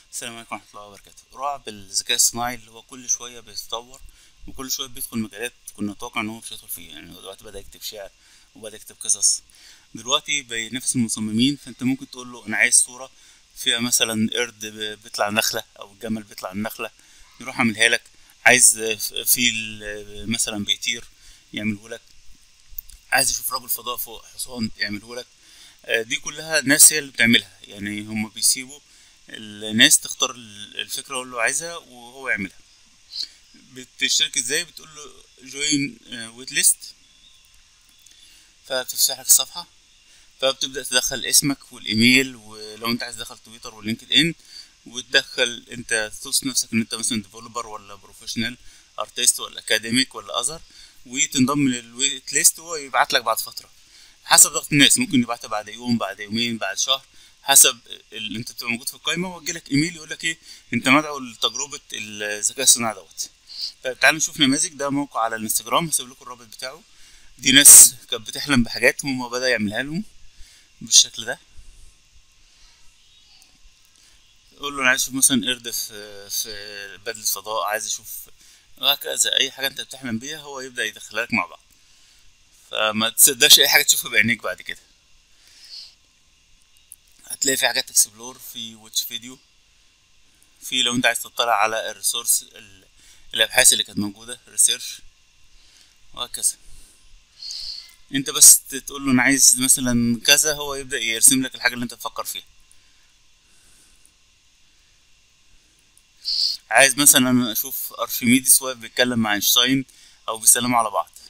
السلام عليكم ورحمة الله وبركاته رعب الذكاء الصناعي اللي هو كل شوية بيتطور وكل شوية بيدخل مجالات كنا نتوقع إن هو مش هيدخل فيها يعني هو دلوقتي بدأ يكتب شعر وبدأ يكتب قصص دلوقتي بينافس المصممين فأنت ممكن تقول له أنا عايز صورة فيها مثلا قرد ب- بيطلع نخلة أو جمل بيطلع النخلة يروح عاملها لك عايز فيل مثلا بيطير يعمله لك عايز يشوف رجل فضاء فوق حصان يعمله لك آه، دي كلها ناس هي اللي بتعملها يعني هم بيسيبوا الناس تختار ال- الفكرة اللي هو عايزها وهو يعملها بتشترك ازاي بتقول له جوين ويت ليست فبتفتح لك الصفحة فبتبدأ تدخل اسمك والايميل ولو انت عايز تدخل تويتر ولينكد ان وتدخل انت توصف نفسك ان انت مثلا ديفلوبر ولا بروفيشنال ارتست ولا اكاديميك ولا اذر وتنضم للويت ليست وهو يبعت لك بعد فترة حسب ضغط الناس ممكن يبعتها بعد يوم بعد يومين بعد شهر حسب اللي انت بتبقى موجود في القائمه ويجي لك ايميل يقول لك ايه انت مدعو لتجربه الذكاء الصناعي دوت طيب تعالوا نشوف نماذج ده موقع على الانستجرام هسيب لكم الرابط بتاعه دي ناس كانت بتحلم بحاجات وهو بدأ يعملها لهم بالشكل ده قول له انا عايز اشوف مثلا قرد في في بدلة فضاء عايز اشوف وهكذا اي حاجه انت بتحلم بيها هو يبدأ يدخلها لك مع بعض فما تصدقش اي حاجه تشوفها بعينيك بعد كده هتلاقي في حاجات اكسبلور في واتش فيديو في لو انت عايز تطلع على الريسورس ال- الابحاث اللي كانت موجوده ريسيرش وهكذا انت بس تقول له انا عايز مثلا كذا هو يبدا يرسم لك الحاجه اللي انت تفكر فيها عايز مثلا اشوف ارشميدس واقف بيتكلم مع اينشتاين او بيسلموا على بعض